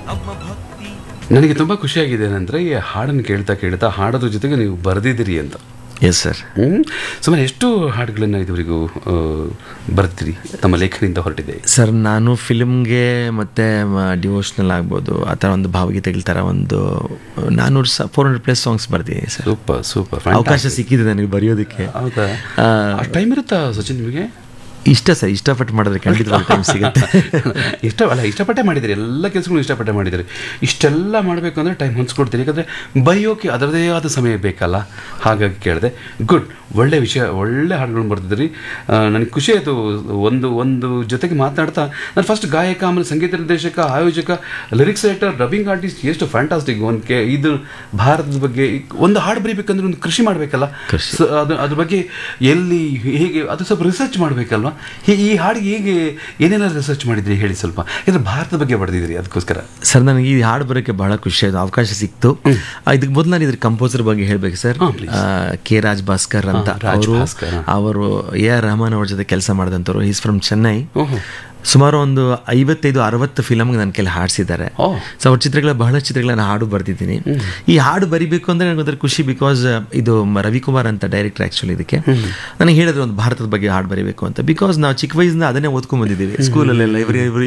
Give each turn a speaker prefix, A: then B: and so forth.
A: ನನಗೆ ತುಂಬ ಖುಷಿಯಾಗಿದೆ ಏನಂದರೆ ಈ ಹಾಡನ್ನು ಕೇಳ್ತಾ ಕೇಳ್ತಾ ಹಾಡೋದ್ರ ಜೊತೆಗೆ ನೀವು ಬರೆದಿದ್ದೀರಿ ಅಂತ
B: ಎಸ್ ಸರ್
A: ಹ್ಮ್? ಸುಮಾರು ಎಷ್ಟು ಹಾಡುಗಳನ್ನು ಇದುವರೆಗೂ ಆ, ಬರ್ತೀರಿ ತಮ್ಮ ಲೇಖನಿಂದ ಹೊರಟಿದೆ
B: ಸರ್ ನಾನು ಫಿಲ್ಮ್ಗೆ ಮತ್ತು ಡಿವೋಷ್ನಲ್ ಆಗ್ಬೋದು ಆ ಥರ ಒಂದು ಭಾವಗೀತೆಗಳ ಥರ ಒಂದು ನಾನ್ನೂರು ಸ ಫೋರ್ ಹಂಡ್ರೆಡ್ ಪ್ಲಸ್ ಸಾಂಗ್ಸ್ ಬರ್ತೀನಿ ಸರ್
A: ಸೂಪರ್ ಸೂಪರ್
B: ಅವಕಾಶ ಸಿಕ್ಕಿದೆ ನನಗೆ ಬರೆಯೋದಕ್ಕೆ
A: ಹೌದಾ
B: ಆ,
A: ಅಷ್ಟು ಟೈಮ್ ಇರುತ್ತಾ ಸಚಿನ್ ನಿಮಗೆ
B: ಇಷ್ಟ ಸರ್ ಇಷ್ಟಪಟ್ಟು ಮಾಡಿದ್ರೆ ಖಂಡಿತವಾಗಿ ಟೈಮ್ ಸಿಗುತ್ತೆ
A: ಇಷ್ಟ ಅಲ್ಲ ಇಷ್ಟಪಟ್ಟೆ ಮಾಡಿದ್ದೀರಿ ಎಲ್ಲ ಕೆಲಸಗಳು ಇಷ್ಟಪಟ್ಟೆ ಮಾಡಿದ್ದೀರಿ ಇಷ್ಟೆಲ್ಲ ಮಾಡಬೇಕು ಅಂದರೆ ಟೈಮ್ ಹೊಂಚ್ಕೊಡ್ತೀರಿ ಯಾಕಂದರೆ ಬರೆಯೋಕೆ ಅದರದೇ ಆದ ಸಮಯ ಬೇಕಲ್ಲ ಹಾಗಾಗಿ ಕೇಳಿದೆ ಗುಡ್ ಒಳ್ಳೆ ವಿಷಯ ಒಳ್ಳೆ ಹಾಡುಗಳನ್ನು ಬರ್ತಿದ್ರಿ ನನಗೆ ಖುಷಿ ಆಯಿತು ಒಂದು ಒಂದು ಜೊತೆಗೆ ಮಾತನಾಡ್ತಾ ನಾನು ಫಸ್ಟ್ ಗಾಯಕ ಆಮೇಲೆ ಸಂಗೀತ ನಿರ್ದೇಶಕ ಆಯೋಜಕ ಲಿರಿಕ್ಸ್ ರೈಟರ್ ಡಬ್ಬಿಂಗ್ ಆರ್ಟಿಸ್ಟ್ ಎಷ್ಟು ಫ್ಯಾಂಟಾಸ್ಟಿಕ್ ಒಂದು ಕೆ ಇದು ಭಾರತದ ಬಗ್ಗೆ ಈ- ಒಂದು ಹಾಡು ಬರೀಬೇಕಂದ್ರೆ ಒಂದು ಕೃಷಿ ಮಾಡಬೇಕಲ್ಲ
B: ಕೃಷಿ.
A: ಸೊ ಅದು ಅದ್ರ ಬಗ್ಗೆ ಎಲ್ಲಿ ಹೇಗೆ ಅದು ಸ್ವಲ್ಪ ರಿಸರ್ಚ್ ಮಾಡಬೇಕಲ್ವಾ ಈ ಹಾಡಿಗೆ ಹೇಗೆ ಏನೆಲ್ಲ ರಿಸರ್ಚ್ ಮಾಡಿದ್ರಿ ಹೇಳಿ ಸ್ವಲ್ಪ ಯಾಕಂದ್ರೆ ಭಾರತದ ಬಗ್ಗೆ ಬರೆದಿದ್ರಿ ಅದಕ್ಕೋಸ್ಕರ
B: ಸರ್ ನನಗೆ ಈ ಹಾಡು ಬರೋಕ್ಕೆ ಬಹಳ ಖುಷಿ ಆಯಿತು ಅವಕಾಶ ಸಿಕ್ತು ಆ, ಇದಕ್ಕೆ ಮೊದಲು ನಾನು ಇದ್ರ ಕಂಪೋಸರ್ ಬಗ್ಗೆ ಹೇಳ್ಬೇಕು ಸರ್
A: ಹಾ, please.
B: ಆ, ಕೆ ರಾಜ್ ಭಾಸ್ಕರ್ ಅಂತ
A: ಹಾ, ರಾಜ್
B: ಅವರು
A: ಭಾಸ್ಕರ್, ಹಾ.
B: ಅವರು ಎ ಆರ್ ರಹಮಾನ್ ಅವ್ರ ಜೊತೆ ಕೆಲಸ ಮಾಡಿದಂಥವ್ರು ಈಸ್ ಫ್ರಮ್ ಚೆನ್ನೈ
A: ಓಹೋ
B: ಸುಮಾರು ಒಂದು ಐವತ್ತೈದು ಅರವತ್ತು ಫಿಲಮ್ಗೆ ನನ್ನ ಕೆಲ ಹಾಡಿಸಿದ್ದಾರೆ
A: ಓ
B: ಸೊ ಅವ್ರ ಚಿತ್ರಗಳ ಬಹಳ ಚಿತ್ರಗಳನ್ನ ಹಾಡು ಬರ್ದಿದ್ದೀನಿ ಈ ಹಾಡು ಬರಿಬೇಕು ಅಂದರೆ ನನಗೆ ಒಂಥರ ಖುಷಿ ಬಿಕಾಸ್ ಇದು ಮ- ರವಿಕುಮಾರ್ ಅಂತ ಡೈರೆಕ್ಟರ್ ಆ್ಯಕ್ಚುಲಿ ಇದಕ್ಕೆ ನನಗೆ ಹೇಳಿದ್ರು ಒಂದು ಭಾರತದ ಬಗ್ಗೆ ಹಾಡು ಬರಿಬೇಕು ಅಂತ ಬಿಕಾಸ್ ನಾವು ಚಿಕ್ಕ ವಯಸ್ಸಿಂದ ಅದನ್ನೇ ಓದ್ಕೊಂಡ್ ಬಂದಿದ್ದೀವಿ ಸ್ಕೂಲಲ್ಲೆಲ್ಲ ಇವರು